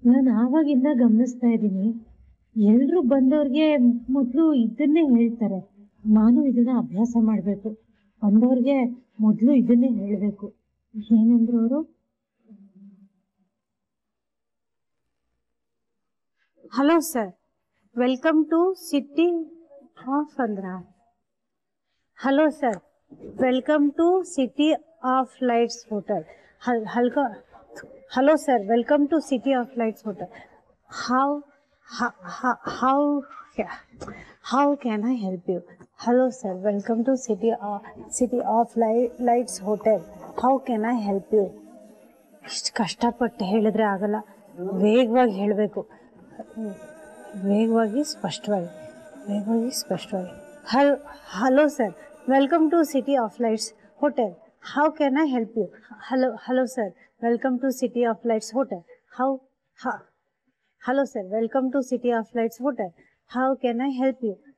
ನಾನು ಆವಾಗಿಂದ ಗಮನಿಸ್ತಾ ಇದ್ದೀನಿ ಎಲ್ರು ಬಂದವ್ರಿಗೆ ಮೊದಲು ಇದನ್ನೇ ಹೇಳ್ತಾರೆ ನಾನು ಇದನ್ನ ಅಭ್ಯಾಸ ಮಾಡಬೇಕು ಬಂದವ್ರಿಗೆ ಮೊದಲು ಇದನ್ನೇ ಹೇಳಬೇಕು ಏನಂದ್ರು ಅವರು hello sir welcome to city of ಅಂದ್ರ hello sir welcome to city of lights hotel ಹಲ್ಕ hello sir welcome to city of lights hotel how how how can I help you hello sir welcome to city city of ಲೈ lights hotel how can I help you ಇಷ್ಟು ಕಷ್ಟಪಟ್ಟು ಹೇಳಿದ್ರೆ ಆಗಲ್ಲ ವೇಗವಾಗಿ ಹೇಳಬೇಕು ವೇಗವಾಗಿ ಸ್ಪಷ್ಟವಾಗಿ ವೇಗವಾಗಿ ಸ್ಪಷ್ಟವಾಗಿ ಹಲ್ hello sir welcome to city of lights hotel how can I help you hello hello sir welcome to city of lights hotel how hello sir welcome to city of lights hotel how can I help you